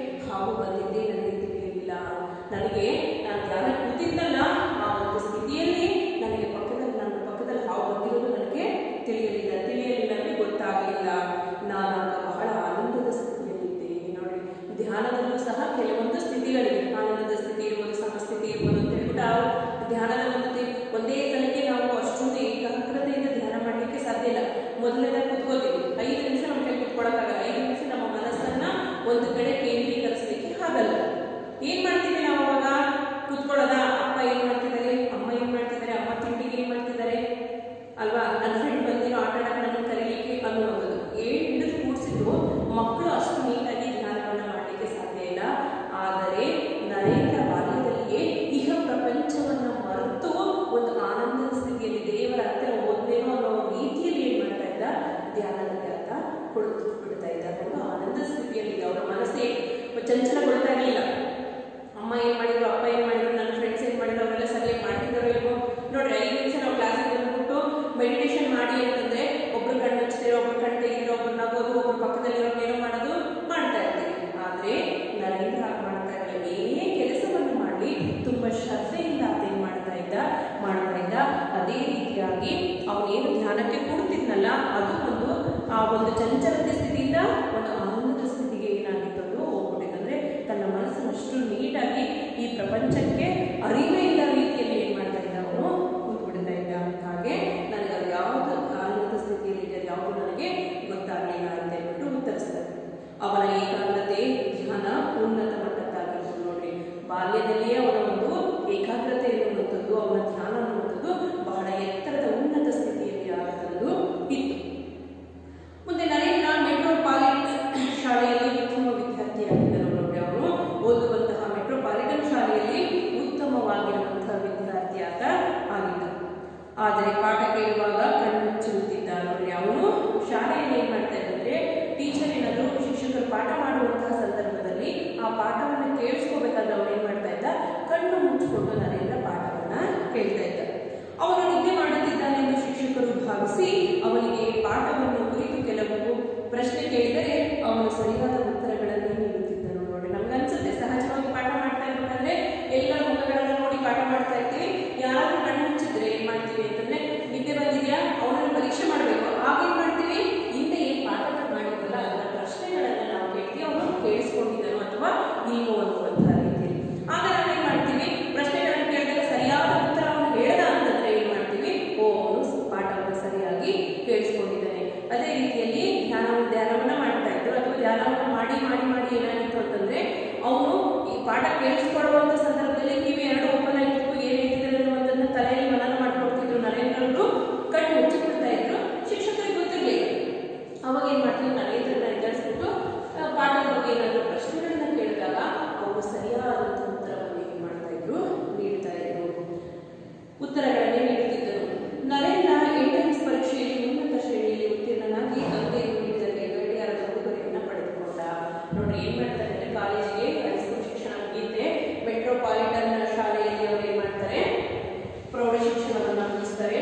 Speaker 1: ಕುಳಿತು ಬಿಡ್ತಾ ಇದ್ದ ಒಂದು ಆನಂದ ಸ್ಥಿತಿಯಲ್ಲಿ ಅವರ ಮನಸ್ಸೇ ಚಂಚಲಗೊಳ್ತಾ ಇರಲಿಲ್ಲ ಅಮ್ಮ ಏನ್ ಮಾಡಿದ್ರು ಅಪ್ಪ ಏನ್ ಮಾಡಿದ್ರು ನನ್ನ ಫ್ರೆಂಡ್ಸ್ ಏನ್ ಮಾಡಿದ್ರು ಅವರೆಲ್ಲ ಸರಿಯಾಗಿ ಮಾಡ್ತಿದ್ದಾರೋ ಇಲ್ವೋ ನೋಡ್ರಿ ಐದು ನಿಮಿಷ ನಾವು ಕ್ಲಾಸಿಗೆ ಬಂದ್ಬಿಟ್ಟು ಮೆಡಿಟೇಷನ್ ಮಾಡಿ ಅಂತಂದ್ರೆ ಒಬ್ರು ಕಣ್ಣು ಮುಚ್ಚಿದ್ರೆ ಒಬ್ರು ಕಣ್ಣು ತೆಗಿದ್ರೆ ಒಬ್ರು ನಗೋದು ಒಬ್ರು ಪಕ್ಕದಲ್ಲಿರೋ ಏನೋ ಮಾಡೋದು ಮಾಡ್ತಾ ಇರ್ತೀವಿ ಆದ್ರೆ ನರೇಂದ್ರ ಹಾಗೆ ಮಾಡ್ತಾ ಇರಲಿಲ್ಲ ಏನೇ ಕೆಲಸವನ್ನು ಮಾಡಿ ತುಂಬಾ ಶ್ರದ್ಧೆಯಿಂದ ಅದೇನ್ ಮಾಡ್ತಾ ಇದ್ದ ಮಾಡ್ತಾ ಇದ್ದ ಅದೇ ರೀತಿಯಾಗಿ ಅವನೇನು ಧ್ಯಾನಕ್ಕೆ ಕೂಡ್ತಿದ್ನಲ್ಲ ಅದು ಒಂದು ಆ ಒಂದು ಚಂಚಲತೆ ಸ್ಥಿತಿಯಿಂದ ಒಂದು ಆನಂದದ ಸ್ಥಿತಿಗೆ ಏನಾಗಿತ್ತು ಅದು ಹೋಗ್ಬಿಟ್ಟಿತ್ತಂದ್ರೆ ತನ್ನ ಮನಸ್ಸನ್ನು ಅಷ್ಟು ನೀಟಾಗಿ ಈ ಪ್ರಪಂಚಕ್ಕೆ ಅರಿವೇ ಇಲ್ಲ ರೀತಿಯಲ್ಲಿ ಏನ್ ಮಾಡ್ತಾ ಇದ್ದ ಅವನು ಕೂತ್ಬಿಡ್ತಾ ಇದ್ದ ಹಾಗೆ ನನಗೆ ಅದು ಯಾವುದು ಆನಂದದ ಸ್ಥಿತಿಯಲ್ಲಿ ಇದೆ ಅದು ಯಾವುದು ನನಗೆ ಗೊತ್ತಾಗಲಿಲ್ಲ ಅಂತ ಹೇಳ್ಬಿಟ್ಟು ಉತ್ತರಿಸ್ತಾರೆ ಅವನ ಏಕಾಗ್ರತೆ ಧ್ಯಾನ ಉನ್ನತ ಮಟ್ಟದ್ದಾಗಿತ್ತು ನೋಡ್ರಿ ಬಾಲ್ಯದಲ್ಲಿಯೇ ಅವನ ಒಂದು ಏಕಾಗ್ರತೆ ಎನ್ನುವಂಥದ್ದು ಅವನ ಧ್ಯಾನ ಅನ್ನುವಂಥದ್ದು ಬಹಳ ಎತ್ತರದ ಉನ್ನತ ಸ್ಥಿತಿಯಲ್ಲಿ ಆಗುತ್ತದ್ದು ಇತ್ತು ಮುಂದೆ ನರೇಂದ್ರ ಮೆಟ್ರೋಪಾಲಿಟನ್ ಶಾಲೆಯಲ್ಲಿ ಉತ್ತಮ ವಿದ್ಯಾರ್ಥಿಯಾಗಿದ್ದರು ನೋಡಿ ಅವನು ಓದುವಂತಹ ಮೆಟ್ರೋಪಾಲಿಟನ್ ಶಾಲೆಯಲ್ಲಿ ಉತ್ತಮವಾಗಿರುವಂತಹ ವಿದ್ಯಾರ್ಥಿ ಆತ ಆಗಿದ್ದ ಆದರೆ ಪಾಠ ಕೇಳುವಾಗ ಕಣ್ಣುಚ್ಚುತ್ತಿದ್ದ ನೋಡಿ ಅವನು ಶಾಲೆಯಲ್ಲಿ ಏನ್ ಮಾಡ್ತಾ ಇದ್ದಂದ್ರೆ ಟೀಚರ್ ಏನಾದ್ರು ಶಿಕ್ಷಕರು ಪಾಠ ಮಾಡುವಂತಹ ಸಂದರ್ಭದಲ್ಲಿ ಆ ಪಾಠವನ್ನು ಕೇಳಿಸ್ಕೋಬೇಕಾದ್ರೆ ಅವನು ಏನ್ ಮಾಡ್ತಾ ಇದ್ದ ಕಣ್ಣು ಮುಚ್ಚಿಕೊಂಡು ನರೇಂದ್ರ ಪಾಠವನ್ನ ಕೇಳ್ತಾ ಇದ್ದ ಅವನು ನಿದ್ದೆ ಮಾಡುತ್ತಿದ್ದಾನೆ ಎಂದು ಶಿಕ್ಷಕರು ಭಾವಿಸಿ ಅವನಿಗೆ ಪಾಠವನ್ನು ಕುರಿತು ಕೆಲವು ಪ್ರಶ್ನೆ ಕೇಳಿದರೆ ಅವನು ಸರಿಯಾದ ಉತ್ತರಗಳನ್ನು ನೀಡುತ್ತಿದ್ದನು ನೋಡಿ ನಮ್ಗೆ ಅನ್ಸುತ್ತೆ ಸಹಜವಾಗಿ ಪಾಠ ಮಾಡ್ತಾ ಇರ್ಬೇಕಾದ್ರೆ ಎಲ್ಲ ಮುಖಗಳನ್ನು ನೋಡಿ ಪಾಠ ಮಾಡ್ತಾ ಇರ್ತೀವಿ ಯಾರಾದ್ರೂ ಕಣ್ಣು ಮುಚ್ಚಿದ್ರೆ ಏನ್ ಮಾಡ್ತೀವಿ ಅಂತಂದ್ರೆ ನಿದ್ದೆ ಬಂದಿದ್ಯಾ ಅವನನ್ನು ಪರೀಕ್ಷೆ ಮಾಡಬೇಕು ಆಗ ಏನ್ ಮಾಡ್ತೀವಿ ಹಿಂದೆ ಏನ್ ಪಾಠಗಳು ಮಾಡಿದ್ವಲ್ಲ ಅದರ ಪ್ರಶ್ನೆಗಳನ್ನ ನಾವು ಕೇಳ್ತೀವಿ ಅವನು ಕೇಳಿಸ್ಕೊಂಡಿದ್ದನು ಅಥವಾ ಇಲ್ವೋ ಅನ್ನುವಂತಹ ರೀತಿಯಲ್ಲಿ ಆಗ ನಾವು ಏನ್ ಮಾಡ್ತೀವಿ ಪ್ರಶ್ನೆಗಳನ್ನು ಕೇಳಿದಾಗ ಸರಿಯಾದ ಉತ್ತರ ಅವನು ಹೇಳ್ದ ಅಂತಂದ್ರೆ ಏನ್ ಮಾಡ್ತೀವಿ ಓ ಅವನು ಪಾಠವನ್ನು ಸರಿಯಾಗಿ ಕೇಳಿಸ್ಕೊಂಡಿದ್ದಾನೆ ಅದೇ ರೀತಿಯಲ್ಲಿ ಧ್ಯಾನ ಧ್ಯಾನವನ್ನ ಮಾಡ್ತಾ ಇದ್ರು ಅಥವಾ ಧ್ಯಾನವನ್ನ ಮಾಡಿ ಮಾಡಿ ಮಾಡಿ ಏನಾಗಿತ್ತು ಅಂತಂದ್ರೆ ಅವನು ಈ ಪಾಠ ಕೇಳಿಸ್ಕೊಳ್ಳುವಂತ ಸಂದರ್ಭದಲ್ಲಿ ಕಿವಿ ಎರಡು ಓಪನ್ ಆಗಿತ್ತು ಏನ್ ಹೇಳ್ತಿದ್ರು ಅನ್ನುವಂಥದ್ದನ್ನ ತಲೆಯಲ್ಲಿ ಮನನ ಮಾಡ್ಕೊಳ್ತಿದ್ರು ನರೇಂದ್ರ ಅವರು ಕಣ್ಣು ಮುಚ್ಚಿಬಿಡ್ತಾ ಇದ್ರು ಶಿಕ್ಷಕರಿಗೆ ಗೊತ್ತಿರ್ಲಿಲ್ಲ ಅವಾಗ ಏನ್ ಮಾಡ್ತೀವಿ ನರೇಂದ್ರನ ಎದುರಿಸ್ಬಿಟ್ಟು ಆ, ಪಾಠದ ಬಗ್ಗೆ ಏನಾದ್ರು ಪ್ರಶ್ನೆಗಳನ್ನ ಕೇಳಿದಾಗ ಅವರು ಸರಿಯಾದಂತ ಉತ್ತರವನ್ನು ಏನ್ ಮಾಡ್ತಾ ಇದ್ರು ನೀಡ್ತಾ ಇದ್ರು ಉತ್ತರಗಳನ್ನೇ ನೀಡುತ್ತಿದ್ದರು ನರೇಂದ್ರ ಎಂಟ್ರೆನ್ಸ್ ಪರೀಕ್ಷೆಯಲ್ಲಿ ಉನ್ನತ ಶ್ರೇಣಿಯಲ್ಲಿ ಉತ್ತೀರ್ಣನಾಗಿ ತಂದೆ ನೀಡಿದ ಗಡಿಯಾರದ ಉಡುಗೊರೆಯನ್ನ ಪಡೆದುಕೊಂಡ ನೋಡ್ರಿ ಏನ್ ಮಾಡ್ತಾರೆ ಅಂದ್ರೆ ಕಾಲೇಜಿಗೆ ಹೈಸ್ಕೂಲ್ ಶಿಕ್ಷಣ ಮುಗಿಯುತ್ತೆ ಮೆಟ್ರೋಪಾಲಿಟನ್ ಶಾಲೆಯಲ್ಲಿ ಅವರು ಏನ್ ಮಾಡ್ತಾರೆ ಪ್ರೌಢ ಶಿಕ್ಷಣವನ್ನ ಮುಗಿಸ್ತಾರೆ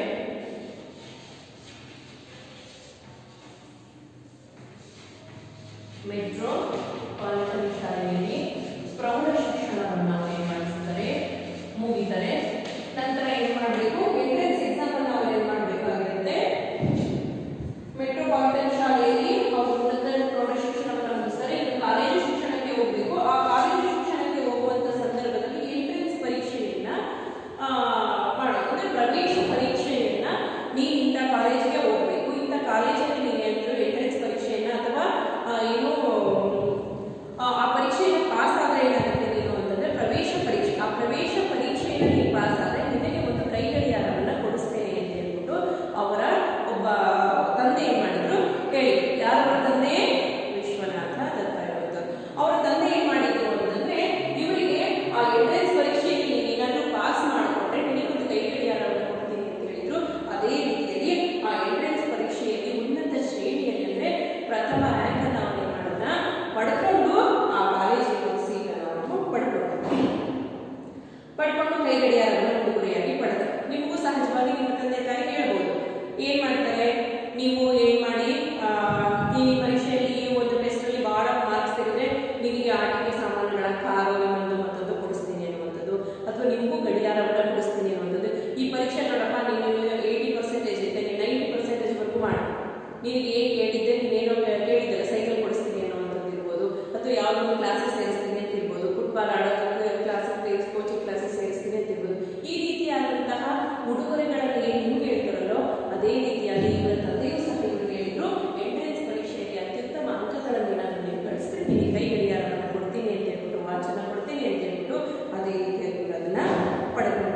Speaker 1: ಮೆಟ್ರೋ ಪಾಲಿಟನ್ ಶಾಲೆಯಲ್ಲಿ ಪ್ರೌಢ ಶಿಕ್ಷಣವನ್ನು ಅವ್ರು ಏನ್ ಮಾಡಿಸ್ತಾರೆ ಮುಗಿತಾರೆ ನಂತರ ಏನ್ ಮಾಡಬೇಕು ಎಂಟ್ರೆನ್ಸ್ ಎಕ್ಸಾಮ್ ಅನ್ನು ಅವ್ರು ಏನ್ ಮಾಡಬೇಕಾಗಿರುತ್ತೆ ಮೆಟ್ರೋಪಾಲಿಟನ್ ಶಾಲೆಯಲ್ಲಿ ಅವರು ಉನ್ನತ ಪ್ರೌಢ ಶಿಕ್ಷಣವನ್ನು ಮುಗಿಸ್ತಾರೆ ಇನ್ನು ಕಾಲೇಜು ಶಿಕ್ಷಣಕ್ಕೆ ಹೋಗ್ಬೇಕು ಆ ಕಾಲೇಜು ಶಿಕ್ಷಣಕ್ಕೆ ಹೋಗುವಂತ ಸಂದರ್ಭದಲ್ಲಿ ಎಂಟ್ರೆನ್ಸ್ ಪರೀಕ್ಷೆಯನ್ನ ಆ, ಮಾಡೋದು ಅಂದ್ರೆ ಪ್ರವೇಶ ಪರೀಕ್ಷೆಯನ್ನ ನೀನ್ ಇಂಥ ಕಾಲೇಜಿಗೆ ಹೋಗ್ಬೇಕು ಇಂಥ ಕಾಲೇಜಲ್ಲಿ ನೀನು ಏನಾದ್ರು ಎಂಟ್ರೆನ್ಸ್ ಪರೀಕ್ಷೆಯನ್ನ ಅಥವಾ ಆ, ಏನು ಆ, ಆ ಪರೀಕ್ಷೆಯನ್ನು ಪಾಸ್ ಆದ್ರೆ ಏನಾಗುತ್ತೆ ನೀನು ಅಂತಂದ್ರೆ ಪ್ರವೇಶ ಪರೀಕ್ಷೆ ಆ ಪ್ರವೇಶ ಪರೀಕ್ಷೆಯನ್ನು ನೀನು ಪಾಸ್ ಆದ್ರೆ ನಿನಗೆ ಒಂದು ಕೈ ಗಡಿಯಾರವನ್ನ ಕೊಡಿಸ್ತೇನೆ ಅಂತ ಹೇಳ್ಬಿಟ್ಟು ಅವರ ಒಬ್ಬ ತಂದೆ ಏನ್ ಮಾಡಿದ್ರು ಹೇಳಿ ಯಾರವರ ತಂದೆ ವಿಶ್ವನಾಥ ದತ್ತ ಹೇಳಿದ್ರು ಅವರ ತಂದೆ ಏನ್ ಮಾಡಿದ್ರು ಅಂತಂದ್ರೆ ಇವರಿಗೆ ಆ ಎಂಟ್ರೆನ್ಸ್ ಪರೀಕ್ಷೆಯಲ್ಲಿ ನೀನು ಏನಾದ್ರೂ ಪಾಸ್ ಮಾಡಿಕೊಂಡ್ರೆ ನಿನಗೆ ಒಂದು ಕೈ ಗಡಿಯಾರವನ್ನು ಕೊಡ್ತೀನಿ ಅಂತ ಹೇಳಿದ್ರು ಅದೇ ರೀತಿಯಲ್ಲಿ ಆ ಎಂಟ್ರೆನ್ಸ್ ಪರೀಕ್ಷೆಯಲ್ಲಿ ಉನ್ನತ ಶ್ರೇಣಿಯಲ್ಲಿ ಅಂದ್ರೆ ಪ್ರಥಮ ರ್ಯಾಂಕ್ ಅನ್ನು ಅವನು ಏನ್ ಮಾಡೋಣ ಪಡ್ಕೊಂಡು ಆ ಕಾಲೇಜಿಗೆ ಸೀಟನ್ನು ಅವನು ಪಡ್ಕೊಂಡು ಪಡ್ಕೊಂಡು ಕೈ ಗಡಿಯಾರವನ್ನು ಉಡುಗೊರೆಯಾಗಿ ಪಡೆದ ನಿಮಗೂ ಸಹಜವಾಗಿ ನಿಮ್ಮ ತಂದೆ ತಾಯಿ ಹೇಳ್ಬೋದು ಏನ್ ಮಾಡ್ತಾರೆ ನೀವು ಏನ್ ಮಾಡಿ ಆ, ಈ ಪರೀಕ್ಷೆಯಲ್ಲಿ ಈ ಒಂದು ಟೆಸ್ಟ್ ಅಲ್ಲಿ ಬಹಳ ಮಾರ್ಕ್ಸ್ ತೆಗೆದ್ರೆ ನಿಮಗೆ ಆಟಿಕೆ ಸಾಮಾನುಗಳ ಕಾರು ಇನ್ನೊಂದು ಮತ್ತೊಂದು ಕೊಡಿಸ್ತೀನಿ ಅನ್ನುವಂಥದ್ದು ಅಥವಾ ನಿಮಗೂ ಗಡಿಯಾರವನ್ನ ಕೊಡಿಸ್ತೀನಿ ಅನ್ನುವಂಥದ್ದು ಈ ಪರೀಕ್ಷೆ ನೋಡಪ್ಪ ನೀನು ಏಯ್ಟಿ ಪರ್ಸೆಂಟೇಜ್ ಇದೆ ನೀನು ನೈಂಟಿ ಪರ್ಸೆಂಟೇಜ್ ವರ್ಗು ಮಾಡು ನಿನಗೆ ಏನ್ ಕೇಳಿದ್ದೆ ನೀನೇನೋ ಕೇಳಿದ್ದರೆ ಸೈಕಲ್ ಕೊಡಿಸ್ತೀನಿ ಅನ್ನುವಂಥದ್ದು ಇರ್ಬೋದು ಅಥವಾ ಯಾವುದೊಂದು ಕ್ಲಾಸಸ್ ಸೇರಿಸ್ತೀನಿ ಅಂತ ಇರ್ಬೋದು ಫುಟ್ಬಾಲ್ ಆಡೋದಕ್ಕೆ ಕ್ಲಾಸಸ್ ಕೋಚಿಂಗ್ ಕ್ಲಾಸಸ್ ಸೇರಿಸ್ತೀನಿ ಅಂತ ಇರ್ಬೋದು ಈ ರೀತಿಯಾದಂತಹ ಉಡುಗೊರೆಗಳನ್ನು ಏನು ನಿಮ್ಗೆ ಹೇಳ್ತಾರಲ್ಲೋ ಅದೇ ರೀತಿಯಾಗಿ ಇವರ ತಂದೆಯೂ ಸಹ ಇವ್ರಿಗೆ ಹೇಳಿದ್ರು ಎಂಟ್ರೆನ್ಸ್ ಪರೀಕ್ಷೆಯಲ್ಲಿ ಅತ್ಯುತ್ತಮ ಅಂಕಗಳನ್ನು ಏನಾದ್ರು ನೀವು ಗಳಿಸ್ಬಿಡ್ತೀನಿ ಕೈ ಗಡಿಯಾರವನ್ನು ಕೊಡ್ತೀನಿ ಅಂತ ಹೇಳ್ಬಿಟ್ಟು ವಾಚನ ಕೊಡ್ತೀನಿ ಅಂತ ಹೇಳ್ಬಿಟ್ಟು ಅದೇ ರೀತಿಯಾಗಿ ಇವ್ರು ಅದನ್ನ ಪಡೆದ್ರು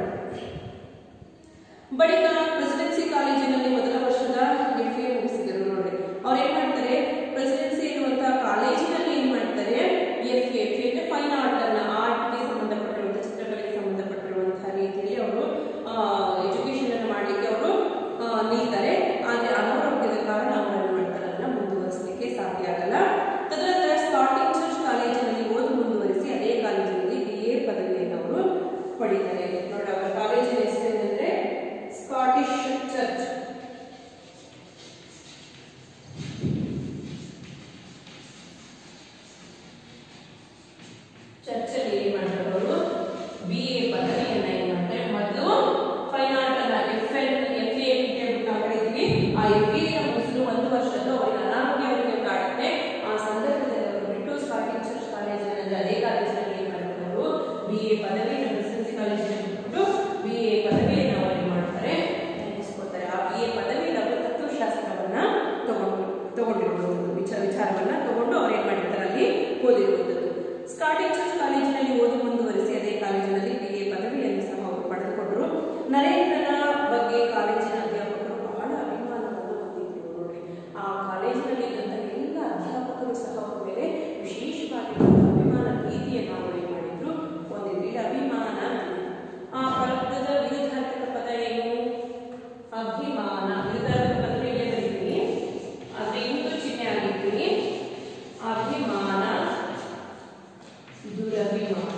Speaker 1: ಬಳಿಕ ಪ್ರೆಸಿಡೆನ್ಸಿ ಕಾಲೇಜಿನಲ್ಲಿ ಮೊದಲ ವರ್ಷದ ಎಫ್ ಎ ಮುಗಿಸಿದರು ನೋಡಿ ಅವ್ರು ಏನ್ ಮಾಡ್ತಾರೆ ಪ್ರೆಸಿಡೆನ್ಸಿ ಎನ್ನುವಂತಹ ಕಾಲೇಜಿನಲ್ಲಿ ಏನ್ ಮಾಡ್ತಾರೆ F A F A fine art ಅನ್ನ ಆರ್ಟ್ ಎ ಪದವಿ ಎಸ್ ಎಲ್ ಸಿ ಕಾಲೇಜಿನಲ್ಲಿ ಬಿಟ್ಬಿಟ್ಟು ಬಿ ಎ ಪದವಿಯನ್ನು ಅವರು ಏನು ಮಾಡ್ತಾರೆ ಮುಗಿಸ್ಕೊಡ್ತಾರೆ ಆ ಬಿ ಎ ಪದವಿಯಲ್ಲಿ ಅವರು ತತ್ವಶಾಸ್ತ್ರವನ್ನ ತಗೊಂಡು ತಗೊಂಡಿರುವಂಥದ್ದು ವಿಚಾರ ವಿಚಾರವನ್ನ ತಗೊಂಡು ಅವ್ರು ಏನ್ ಮಾಡಿರ್ತಾರೆ ಅಲ್ಲಿ ಓದಿರುವಂಥದ್ದು ಸ್ಕಾಟಿಂಗ್ ಚರ್ಚ್ ಕಾಲೇಜಿನಲ್ಲಿ ಓದಿ ಮುಂದುವರಿಸಿ ಅದೇ ಕಾಲೇಜಿನಲ್ಲಿ ಬಿ ಎ ಪದವಿಯನ್ನು ಸಹ ಅವರು ಪಡೆದುಕೊಂಡರು ನರೇಂದ್ರನ ಬಗ್ಗೆ ಕಾಲೇಜಿನ ಅಧ್ಯಾಪಕರು ಬಹಳ ಅಭಿಮಾನವನ್ನು ಹೊಂದಿದ್ರು ನೋಡಿ ಆ ಕಾಲೇಜಿನಲ್ಲಿ ಇದ್ದಂಥ ಎಲ್ಲ ಅಧ್ಯಾಪಕರು ಸಹ ಅವರ ಮೇಲೆ ವಿಶೇಷವಾಗಿರುವಂತಹ ಅಭಿಮಾನ ಪ್ರೀತಿಯನ್ನು ಅವರು ಏನು ಮಾಡಿದ್ರು ಹೊಂದಿದ್ರು ಇಲ್ಲಿ ಅಭಿಮಾನ ಆ ಪದದ ವಿರುದ್ಧಾರ್ಥಕ ಪದ ಏನು ಅಭಿಮಾನ ವಿರುದ್ಧಾರ್ಥಕ ಪದ ಇಲ್ಲೇ ಬರೀತೀನಿ ಆದ್ರೆ ಇಂದು ಚಿಹ್ನೆ ಆಗಿರ್ತೀನಿ ಅಭಿಮಾನ ದುರಭಿಮಾನ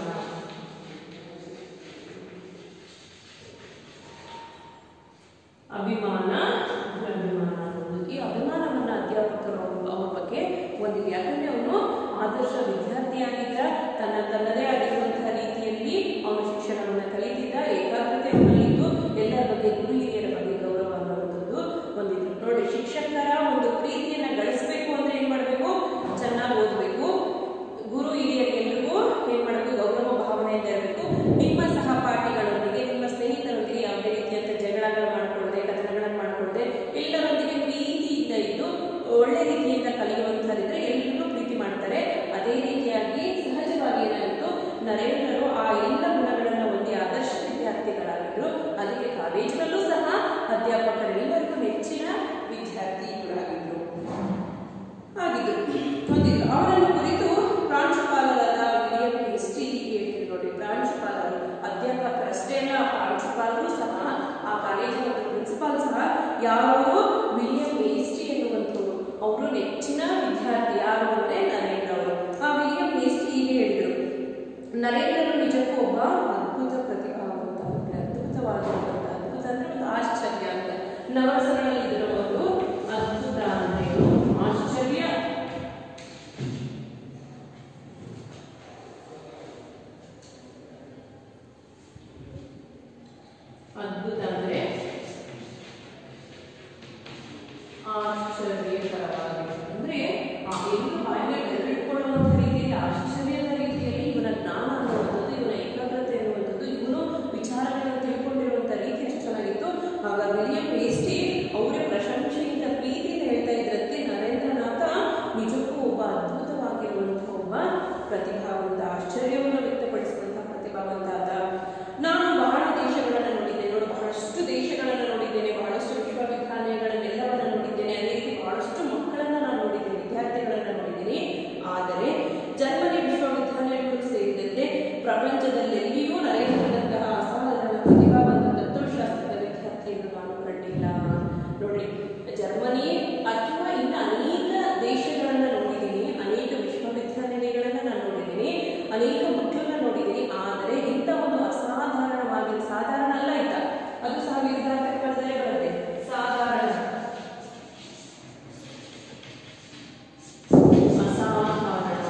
Speaker 1: ಅಭಿಮಾನ ದುರಭಿಮಾನ ಅನ್ನೋದು ಈ ಅಭಿಮಾನವನ್ನ ಅಧ್ಯಾಪಕರು ಅವ್ರ ಅವ್ರ ಬಗ್ಗೆ ಹೊಂದಿದೆ ಯಾಕಂದ್ರೆ ಅವನು ಆದರ್ಶ ವಿದ್ಯಾರ್ಥಿಯಾಗಿದ್ದ ತನ್ನ ತನ್ನದೇ ಆಗಿರುವಂತಹ ರೀತಿಯಲ್ಲಿ ಅವನು ಶಿಕ್ಷಣವನ್ನು ಕಲಿತಿದ್ದ ಏಕಾಗ್ರತೆ ಅವನಲ್ಲಿದ್ದು ಎಲ್ಲರ ಬಗ್ಗೆ ಗುರು ಹಿರಿಯರ ಬಗ್ಗೆ ಗೌರವ ಅನ್ನುವಂಥದ್ದು ಹೊಂದಿದ್ರು ನೋಡಿ ಶಿಕ್ಷಕರ ಒಂದು ಪ್ರೀತಿಯನ್ನ ಗಳಿಸಬೇಕು ಅಂದ್ರೆ ಏನ್ ಮಾಡಬೇಕು ಚೆನ್ನಾಗಿ ಓದಬೇಕು ಗುರು ಹಿರಿಯರಿಗೆಲ್ಲರಿಗೂ ಏನ್ ಮಾಡಬೇಕು ಗೌರವ ಭಾವನೆಯಿಂದ ಇರಬೇಕು ನಿಮ್ಮ ಸಹಪಾಠಿಗಳೊಂದಿಗೆ ನಿಮ್ಮ ಸ್ನೇಹಿತರೊಂದಿಗೆ ಯಾವುದೇ ರೀತಿಯಂತ ಜಗಳಗಳು ಮಾಡ್ಕೊಳ್ಳದೆ ಕಥನಗಳನ್ನು ಮಾಡ್ಕೊಳ್ಳದೆ ಎಲ್ಲರೊಂದಿಗೆ ಪ್ರೀತಿಯಿಂದ ಇದ್ದು ಒಳ್ಳೆ ರೀತಿಯಿಂದ ಕಲಿಯುವಂಥದ್ದಿದ್ರೆ ಎಲ್ಲರೂ ಪ್ರೀತಿ ಮಾಡ್ತಾರೆ ಅದೇ ರೀತಿಯಾಗಿ ಸಹಜವಾಗಿ ಏನಾಯಿತು ನರೇಂದ್ರರು ಆ ಎಲ್ಲ ಗುಣಗಳನ್ನು ಹೊಂದಿ ಆದರ್ಶ ವಿದ್ಯಾರ್ಥಿಗಳಾಗಿದ್ರು ಅದಕ್ಕೆ ಕಾಲೇಜಿನಲ್ಲೂ ಸಹ ಅಧ್ಯಾಪಕರೆಲ್ಲರಿಗೂ ನೆಚ್ಚಿನ ವಿದ್ಯಾರ್ಥಿಗಳಾಗಿದ್ರು ಆಗಿದ್ರು ಹೊಂದಿದ್ರು ಅವರನ್ನು ಕುರಿತು ಪ್ರಾಂಶುಪಾಲರಾದ ವಿಲಿಯಂ ಎಸ್ಟಿ ಹೇಳಿದ್ರು ನೋಡಿ ಪ್ರಾಂಶುಪಾಲರು ಅಧ್ಯಾಪಕರಷ್ಟೇ ಅಲ್ಲ ಪ್ರಾಂಶುಪಾಲರು ಸಹ ಆ ಕಾಲೇಜಿನ ಒಂದು ಪ್ರಿನ್ಸಿಪಾಲ್ ಸಹ ಯಾರು ವಿಲಿಯಂ ಎಸ್ಟಿ ಎನ್ನುವಂಥವ್ರು ಅವರು ನೆಚ್ಚಿನ ವಿದ್ಯಾರ್ಥಿ ಯಾರು ಅಂದ್ರೆ ನರೇಂದ್ರ ಅವರು ಆ ವಿಲಿಯಂ ಎಸ್ಟಿ ಹೀಗೆ ಹೇಳಿದ್ರು ನರೇಂದ್ರನು ನಿಜಕ್ಕೂ ಒಬ್ಬ ಅದ್ಭುತ ಪ್ರತಿಭಾವಂತ ಅದ್ಭುತವಾಗಿರುವಂತ ಅದ್ಭುತ ಅಂದ್ರೆ ಒಂದು ಆಶ್ಚರ್ಯ ಅಂತ ನವರಸಗಳಲ್ಲಿ ಇದಿರುವುದು ಅದ್ಭುತ ಅಂದ್ರೆ ಏನು? ಆಶ್ಚರ್ಯ ಅದ್ಭುತ ಅಂದ್ರೆ ಆಶ್ಚರ್ಯಕರವಾಗಿದೆ ಅಂದ್ರೆ ಆ ಎಲ್ಲೂ ಬಾಯಿಗೆ ಬೆರಳಿಟ್ಕೊಳ್ಳುವಂತ ರೀತಿಯಲ್ಲಿ ಆಶ್ಚರ್ಯದ ರೀತಿಯಲ್ಲಿ ಇವನ ಜ್ಞಾನ ಅನ್ನುವಂಥದ್ದು ಇವನ ಏಕಾಗ್ರತೆ ಅನ್ನುವಂಥದ್ದು ಇವನು ವಿಚಾರಗಳನ್ನು ತಿಳ್ಕೊಂಡಿರುವಂತ ರೀತಿ ಎಷ್ಟು ಚೆನ್ನಾಗಿತ್ತು ಆಗ ವಿಲಿಯಂ ಎಸ್ಟಿ ಅವರೇ ಪ್ರಶಂಸೆಯಿಂದ ಪ್ರೀತಿಯಿಂದ ಹೇಳ್ತಾ ಇದ್ರಂತೆ ನರೇಂದ್ರನಾಥ ನಿಜಕ್ಕೂ ಒಬ್ಬ ಅದ್ಭುತವಾಗಿರುವಂತಹ ಒಬ್ಬ ಪ್ರತಿಭಾವಂತ ಆಶ್ಚರ್ಯವನ್ನು ವ್ಯಕ್ತಪಡಿಸುವಂತಹ ಪ್ರತಿಭಾವಂತ ಆದ ನಾನು ಬಹಳ ದೇಶಗಳನ್ನು ನೋಡಿದ್ದೇನೆ ನೋಡಿ ಬಹಳಷ್ಟು ದೇಶಗಳನ್ನು ನೋಡಿದ್ದೇನೆ ಬಹಳಷ್ಟು ವಿಶ್ವವಿದ್ಯಾಲಯಗಳನ್ನೆಲ್ಲವನ್ನು ನೋಡಿದ್ದೇನೆ ಅದೇ ರೀತಿ ಬಹಳಷ್ಟು ಮಕ್ಕಳನ್ನ ನಾನು ನೋಡಿದ್ದೇನೆ ವಿದ್ಯಾರ್ಥಿಗಳನ್ನ ನೋಡಿದ್ದೇನೆ ಆದರೆ ಜರ್ಮನಿ ವಿಶ್ವವಿದ್ಯಾಲಯಗಳು ಸೇರಿದಂತೆ ಪ್ರಪಂಚದಲ್ಲೆಲ್ಲಿಯೂ ನರೇಂದ್ರನಂತಹ ಅಸಾಧಾರಣ ಪ್ರತಿಭಾವಂತ ತತ್ವಶಾಸ್ತ್ರದ ವಿದ್ಯಾರ್ಥಿಯನ್ನು ನಾನು ಕಂಡಿಲ್ಲ ನೋಡಿ ಜರ್ಮನಿ ಅಥವಾ ಇನ್ನು ಅನೇಕ ದೇಶಗಳನ್ನ ನೋಡಿದ್ದೀನಿ ಅನೇಕ ವಿಶ್ವವಿದ್ಯಾನಿಲಯಗಳನ್ನ ನಾನು ನೋಡಿದ್ದೀನಿ ಅನೇಕ ಮಕ್ಕಳನ್ನ ನೋಡಿದ್ದೀನಿ ಆದರೆ ಇಂಥ ಒಂದು ಅಸಾಧಾರಣವಾಗಿ ಸಾಧಾರಣ ಅಲ್ಲ ಆಯ್ತಾ ಅದು ಸಹ ವಿದ್ಯಾರ್ಥಿ ಪದದಲ್ಲೇ ಬರುತ್ತೆ ಸಾಧಾರಣ ಅಸಾಧಾರಣ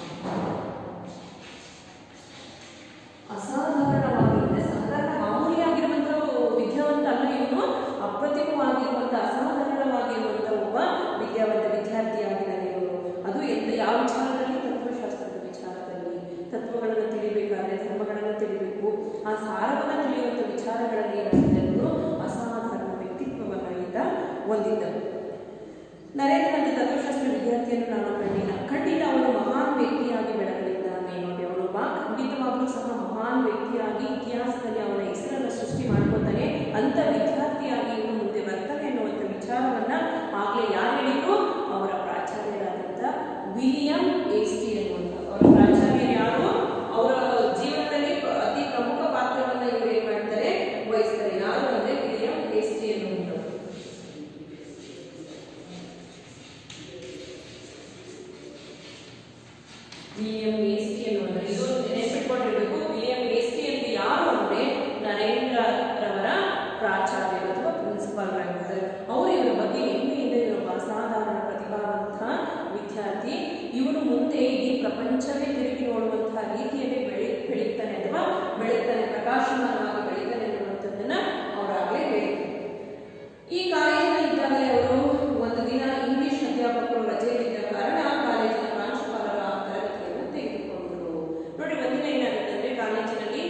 Speaker 1: ಅಸಾಧಾರಣವಾಗಿರುತ್ತೆ ಸಾಧಾರಣ ಮಾಮೂಲಿಯಾಗಿರುವಂತಹ ವಿದ್ಯಾವಂತ ಅಲ್ಲ ಇವನು ಅಪ್ರತಿಮವಾಗಿರುವಂತಹ ಅಸಾಧಾರಣವಾಗಿರುವಂತಹ ಒಬ್ಬ ವಿದ್ಯಾವಂತ ವಿದ್ಯಾರ್ಥಿಯಾಗಿದ್ದಾನೆ ಇವನು ಅದು ಎಂತ ಯಾವ ವಿಚಾರದಲ್ಲಿ ತತ್ವಶಾಸ್ತ್ರದ ವಿಚಾರದಲ್ಲಿ ತತ್ವಗಳನ್ನು ತಿಳಿಬೇಕಾದ್ರೆ ಧರ್ಮಗಳನ್ನು ತಿಳಿಬೇಕು ಆ ಸಾರವನ್ನು ತಿಳಿಯುವಂಥ ವಿಚಾರಗಳಲ್ಲಿ ಏನಾಗಿದ್ದನು ಅಸಾಧಾರಣ ವ್ಯಕ್ತಿತ್ವವನ್ನು ಈತ ಹೊಂದಿದ್ದನು ನರೇಂದ್ರನಾಥ ತತ್ವಶಾಸ್ತ್ರ ವಿದ್ಯಾರ್ಥಿಯನ್ನು ನಾನು ಕಂಡಿಲ್ಲ ಕಂಡಿಲ್ಲ ಅವನು ಮಹಾನ್ ವ್ಯಕ್ತಿಯಾಗಿ ಬೆಳಗಲಿದ್ದಾನೆ ನೋಡಿ ಅವನೊಬ್ಬ ಖಂಡಿತವಾಗ್ಲೂ ಸಹ ಮಹಾನ್ ವ್ಯಕ್ತಿಯಾಗಿ ಇತಿಹಾಸದಲ್ಲಿ ಅವನ ಹೆಸರನ್ನು ಸೃಷ್ಟಿ ಮಾಡ್ಕೊತಾನೆ ಅಂತ ವಿದ್ಯಾರ್ಥಿಯಾಗಿ ಇನ್ನು ಮುಂದೆ ಬರ್ತಾನೆ ಅನ್ನುವಂಥ ವಿಚಾರವನ್ನ ಆಗ್ಲೇ ಯಾರು ಹೇಳಿದ್ರು ಅವರ ಪ್ರಾಚಾರ್ಯರಾದಂಥ ವಿಲಿಯಂ ಎಸ್ಟಿ ಅನ್ನುವಂಥ ಅವರ ಪ್ರಾಚಾರ್ಯ ಯಾರು ಅವರ ಜೀವನದಲ್ಲಿ ಪ್ರ- ಅತಿ ಪ್ರಮುಖ ಪಾತ್ರವನ್ನ ಇವರು ಏನ್ ಮಾಡ್ತಾರೆ ವಹಿಸ್ತಾರೆ ಯಾರು ಅಂದ್ರೆ ವಿಲಿಯಂ ಎಸ್ಟಿ ಅನ್ನುವಂಥದ್ದು ವಿಲಿಯಂ ಎಸ್ಟಿ ಅನ್ನುವಂಥದ್ದು ಇದು ನೆನಪಿಟ್ಕೊಂಡಿರ್ಬೇಕು ವಿಲಿಯಂ ಎಸ್ಟಿ ಅಂತ ಯಾರು ಅಂದ್ರೆ ನರೇಂದ್ರ ರವರ ಪ್ರಾಚಾರ್ಯರು ಅಥವಾ ಪ್ರಿನ್ಸಿಪಾಲ್ ಆಗಿರ್ತಾರೆ ಅವರು ಇವರ ಬಗ್ಗೆ ಹೆಮ್ಮೆಯಿಂದ ಇವರೊಬ್ಬ ಅಸಾಧಾರಣ ಪ್ರತಿಭಾವಂತ ವಿದ್ಯಾರ್ಥಿ ಇವನು ಮುಂದೆ ಇಡೀ ಪ್ರಪಂಚವೇ ತಿರುಗಿ ನೋಡುವಂತಹ ರೀತಿಯಲ್ಲಿ ಬೆಳಿ ಬೆಳೀತಾನೆ ಅಥವಾ ಬೆಳೀತಾನೆ ಪ್ರಕಾಶಮಾನವಾಗಿ ಬೆಳೀತಾನೆ ಅನ್ನುವಂಥದ್ದನ್ನ ಅವರಾಗಲೇ ಹೇಳಿದ್ರು ಈ ಕಾಲೇಜಿನಲ್ಲಿ ಇದ್ದಾಗಲೇ ಅವರು ಒಂದು ದಿನ ಇಂಗ್ಲಿಷ್ ಅಧ್ಯಾಪಕರು ರಜೆಯಲ್ಲಿದ್ದ ಕಾರಣ ಕಾಲೇಜಿನ ಪ್ರಾಂಶುಪಾಲರ ತರಗತಿಯನ್ನು ತೆಗೆದುಕೊಂಡರು ನೋಡಿ ಒಂದಿನ ಏನಾಗುತ್ತೆ ಅಂದ್ರೆ ಕಾಲೇಜಿನಲ್ಲಿ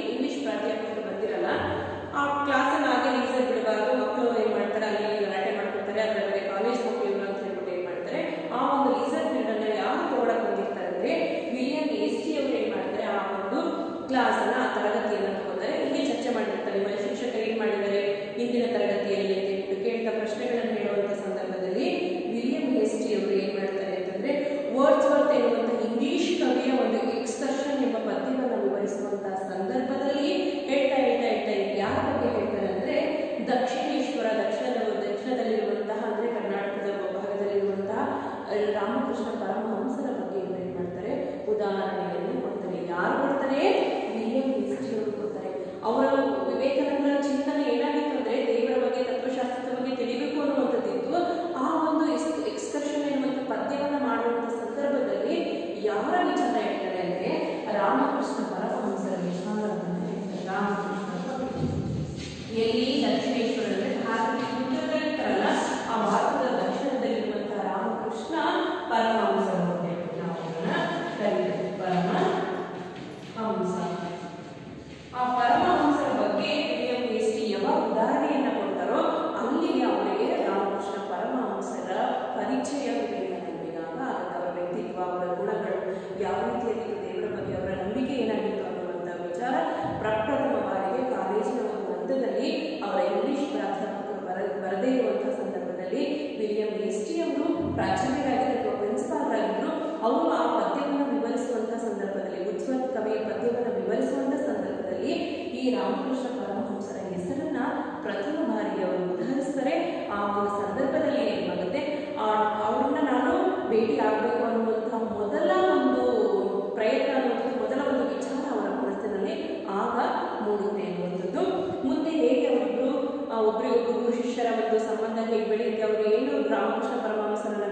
Speaker 1: ಕ್ಲಾಸ್ ಅನ್ನ ತರಗತಿಯನ್ನ ತಗೋತಾರೆ ಇಲ್ಲಿ ಚರ್ಚೆ ಮಾಡಿರ್ತಾರೆ ನಿಮ್ಮ ಶಿಕ್ಷಕರು ಏನ್ ಮಾಡಿದ್ದಾರೆ ಇಂದಿನ ತರಗತಿಯಲ್ಲಿ ಅಂತ ಹೇಳ್ಬಿಟ್ಟು ಕೇಳಿದ ಪ್ರಶ್ನೆಗಳನ್ನು ಹೇಳುವಂತ ಸಂದರ್ಭದಲ್ಲಿ ವಿಲಿಯಂ ಹೆಸ್ಟಿ ಅವರು ಏನ್ ಮಾಡ್ತಾರೆ ಅಂತಂದ್ರೆ ವರ್ಡ್ಸ್ ವರ್ತ್ ಎನ್ನುವಂತ ಇಂಗ್ಲಿಷ್ ಕವಿಯ ಒಂದು ಎಕ್ಸ್ಕರ್ಷನ್ ಎಂಬ ಪದ್ಯವನ್ನು ವಿವರಿಸುವಂತಹ ಸಂದರ್ಭದಲ್ಲಿ ಹೇಳ್ತಾ ಹೇಳ್ತಾ ಹೇಳ್ತಾ ಯಾರ ಬಗ್ಗೆ ಹೇಳ್ತಾರೆ ಅಂದ್ರೆ ದಕ್ಷಿಣೇಶ್ವರ ದಕ್ಷಿಣದ ದಕ್ಷಿಣದಲ್ಲಿರುವಂತಹ ಅಂದ್ರೆ ಕರ್ನಾಟಕದ ಭಾಗದಲ್ಲಿರುವಂತಹ ಅಹ್, ರಾಮಕೃಷ್ಣ ಪರಮಹಂಸರ ಬಗ್ಗೆ ಇವ್ರು ಏನ್ ಮಾಡ್ತಾರೆ ಉದಾಹರಣೆಯನ್ನು ಕೊಡ್ತಾರೆ ಯಾರು ಕೊಡ್ತಾರೆ ವಿಲಿಯಂ ಹೆಸ್ಟಿ ಅವರು ಕೊಡ್ತಾರೆ ಅವರ ವಿವೇಕಾನಂದರ ಚಿಂತನೆ ಏನಾಗಿತ್ತು ಅಂದ್ರೆ ದೇವರ ಬಗ್ಗೆ ತತ್ವಶಾಸ್ತ್ರದ ಬಗ್ಗೆ ತಿಳಿಬೇಕು ಅನ್ನುವಂಥದ್ದಿತ್ತು ಆ ಒಂದು ಎಕ್ಸ್ಕರ್ಷನ್ ಎನ್ನುವಂಥ ಪದ್ಯವನ್ನ ಮಾಡುವಂತ ಸಂದರ್ಭದಲ್ಲಿ ಯಾರ ವಿಚಾರ ಹೇಳ್ತಾರೆ ಅಂದ್ರೆ ರಾಮಕೃಷ್ಣ ಪರಮಹಂಸರ ವಿಚಾರವನ್ನು ಹೇಳ್ತಾರೆ ರಾಮಕೃಷ್ಣ ಎಲ್ಲಿ ದಕ್ಷಿಣೇಶ್ವರದಲ್ಲಿ ಭಾರತದ ಉತ್ತರದಲ್ಲಿರ್ತಾರಲ್ಲ ಆ ಭಾರತದ ದಕ್ಷಿಣದಲ್ಲಿರುವಂತಹ ರಾಮಕೃಷ್ಣ ಪರಮಹಂಸರು ಅಂತ ಹೇಳ್ಬಿಟ್ಟು ನಾವು ಅವರನ್ನ ಕರೀತೀವಿ ಪರಮಹಂಸ ಆ ಪರಮಹಂಸರ ಬಗ್ಗೆ ವಿಲಿಯಂ ಹೆಸ್ಟಿ ಯಾವ ಉದಾಹರಣೆಯನ್ನ ಕೊಡ್ತಾರೋ ಅಲ್ಲಿಗೆ ಅವರಿಗೆ ರಾಮಕೃಷ್ಣ ಪರಮಹಂಸರ ಪರಿಚಯ ವಿವೇಕಾನಂದರಿಗಾಗ ಆಗುತ್ತೆ ಅವರ ವ್ಯಕ್ತಿತ್ವ ಅವರ ಗುಣಗಳು ಯಾವ ರೀತಿಯಾಗಿತ್ತು ದೇವರ ಬಗ್ಗೆ ಅವರ ನಂಬಿಕೆ ಏನಾಗಿತ್ತು ಅನ್ನುವಂಥ ವಿಚಾರ ಪ್ರಪ್ರಥಮ ಬಾರಿಗೆ ಕಾಲೇಜಿನ ಒಂದು ಹಂತದಲ್ಲಿ ಅವರ ಇಂಗ್ಲಿಷ್ ಪ್ರಾಧ್ಯಾಪಕರು ಬರ ಬರದೇ ಇರುವಂತಹ ಸಂದರ್ಭದಲ್ಲಿ ವಿಲಿಯಂ ಹೆಸ್ಟಿ ಅವರು ಪ್ರಾಚಾರ್ಯರಾಗಿದ್ದರು ಅಥವಾ ಪ್ರಿನ್ಸಿಪಾಲ್ ಆಗಿದ್ರು ಅವರು ಆ ಪದ್ಯವನ್ನು ವಿವರಿಸುವಂತ ಸಂದರ್ಭದಲ್ಲಿ ಉಜ್ವಲ್ ಕವಿಯ ಪದ್ಯವನ್ನು ವಿವರಿಸುವಂತ ಸಂದರ್ಭದಲ್ಲಿ ಈ ರಾಮಕೃಷ್ಣ ಪರಮಹಂಸರ ಹೆಸರನ್ನ ಪ್ರಥಮ ಬಾರಿಗೆ ಅವರು ಉದಾಹರಿಸ್ತಾರೆ ಆ ಒಂದು ಸಂದರ್ಭದಲ್ಲಿ ಏನಾಗುತ್ತೆ ಆ ಅವ್ರನ್ನ ನಾನು ಭೇಟಿ ಆಗಬೇಕು ಅನ್ನುವಂತಹ ಮೊದಲ ಒಂದು ಪ್ರಯತ್ನ ಅನ್ನುವಂಥದ್ದು ಮೊದಲ ಒಂದು ವಿಚಾರ ಅವರ ಮನಸ್ಸಿನಲ್ಲಿ ಆಗ ಮೂಡುತ್ತೆ ಅನ್ನುವಂಥದ್ದು ಮುಂದೆ ಹೇಗೆ ಅವರಿಬ್ರು ಆ ಒಬ್ಬರಿಗೊಬ್ಬರು ಗುರು ಶಿಷ್ಯರ ಒಂದು ಸಂಬಂಧ ಹೇಗೆ ಬೆಳೆಯುತ್ತೆ ಅವರು ಏನು ರಾಮಕೃಷ್ಣ ಪರಮಹಂಸರನ್ನ